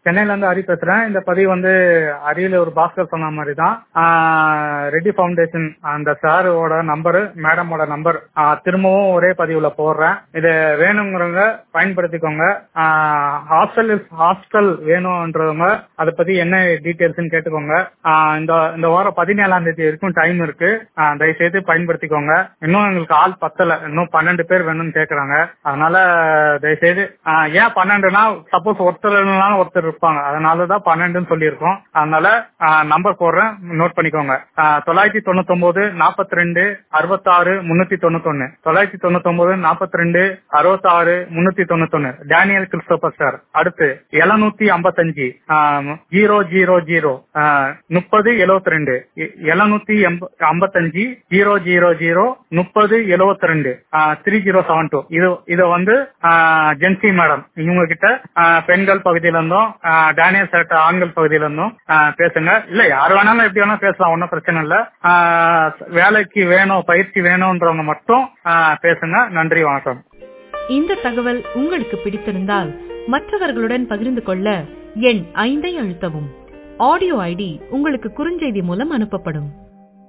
சென்னையில இருந்து ஹரி பேசுறேன் இந்த பதிவு வந்து அரியல ஒரு பாஸ்கர் சொன்ன மாதிரி தான் ரெட்டி ஃபவுண்டேஷன் அந்த சாரோட நம்பரு மேடமோட நம்பர் திரும்பவும் ஒரே பதிவுல போடுறேன் இது வேணுங்கிறவங்க பயன்படுத்திக்கோங்க ஹாஸ்டல் ஹாஸ்டல் வேணும்ன்றவங்க அதை பத்தி என்ன டீட்டெயில்ஸ் கேட்டுக்கோங்க ஆஹ் இந்த இந்த வாரம் பதினேழாம் தேதி வரைக்கும் டைம் இருக்கு ஆஹ் தயவு செய்து பயன்படுத்திக்கோங்க இன்னும் எங்களுக்கு ஆள் பத்தல இன்னும் பன்னெண்டு பேர் வேணும்னு கேக்குறாங்க அதனால தயவு செய்து ஆஹ் ஏன் பன்னெண்டுனா சப்போஸ் ஒருத்தர் இல்லைனாலும் ஒருத்தர் இருப்பாங்க அதனாலதான் பன்னெண்டுன்னு சொல்லியிருக்கோம் அதனால நம்பர் போடுறேன் நோட் பண்ணிக்கோங்க ஆஹ் தொள்ளாயிரத்தி தொண்ணூத்தி ஒன்பது நாற்பத்தி ரெண்டு அறுபத்தாறு முன்னூத்தி தொண்ணூத்தொன்னு தொள்ளாயிரத்தி தொண்ணூத்தி ஒன்பது நாற்பத்தி ரெண்டு அறுபத்தாறு முன்னூத்தி தொண்ணூத்தொன்னு டேனியல் கிறிஸ்டோபர் சார் அடுத்து எழுநூத்தி ஐம்பத்தஞ்சு ஜீரோ ஜீரோ ஜீரோ முப்பது எழுவத்தி ரெண்டு எழுநூத்தி ஐம்பத்தஞ்சு ஜீரோ ஜீரோ ஜீரோ முப்பது எழுவத்தி ரெண்டு த்ரீ ஜீரோ செவன் டூ இது இத வந்து ஜென்சி மேடம் இவங்க கிட்ட ஆஹ் பெண்கள் பகுதியில இருந்தும் ஆஹ் டேனியல் சார்ட்ட ஆண்கள் பகுதியில இருந்தும் ஆஹ் பேசுங்க இல்ல யார் வேணாலும் எப்படி வேணாலும் பேசலாம் ஒன்னும் பிரச்சனை இல்ல ஆஹ் வேலைக்கு வேணும் பயிற்சி வேணும்ன்றவங்க மட்டும் ஆஹ் பேசுங்க நன்றி வணக்கம் இந்த தகவல் உங்களுக்கு பிடித்திருந்தால் மற்றவர்களுடன் பகிர்ந்து கொள்ள எண் ஐந்தை அழுத்தவும் ஆடியோ ஐடி உங்களுக்கு குறுஞ்செய்தி மூலம் அனுப்பப்படும்